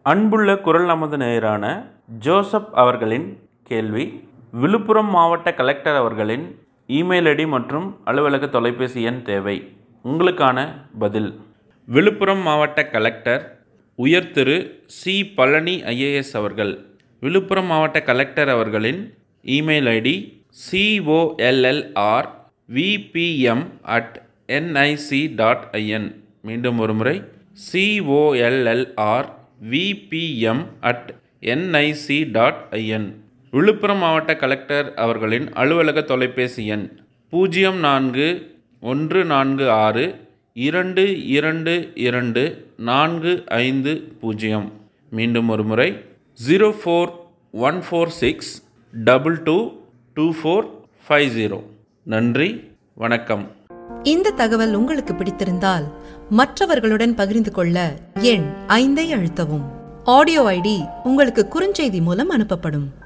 அன்புள்ள குரல் நமது நேயரான ஜோசப் அவர்களின் கேள்வி விழுப்புரம் மாவட்ட கலெக்டர் அவர்களின் இமெயில் ஐடி மற்றும் அலுவலக தொலைபேசி எண் தேவை உங்களுக்கான பதில் விழுப்புரம் மாவட்ட கலெக்டர் உயர் திரு சி பழனி ஐஏஎஸ் அவர்கள் விழுப்புரம் மாவட்ட கலெக்டர் அவர்களின் email ID COLLR VPM at NIC dot IN மீண்டும் ஒரு முறை COLLR VPM at NIC dot IN Villupuram மாவட்ட கலெக்டர் அவர்களின் அலுவலக தொலைபேசி எண் பூஜ்ஜியம் நான்கு ஒன்று நான்கு ஆறு இரண்டு இரண்டு இரண்டு நான்கு ஐந்து பூஜ்ஜியம் மீண்டும் ஒரு முறை zero four one four six double two two four five zero நன்றி வணக்கம் இந்த தகவல் உங்களுக்கு பிடித்திருந்தால் மற்றவர்களுடன் பகிர்ந்து கொள்ள எண் ஐந்தை அழுத்தவும் ஆடியோ ஐடி உங்களுக்கு குறுஞ்செய்தி மூலம் அனுப்பப்படும்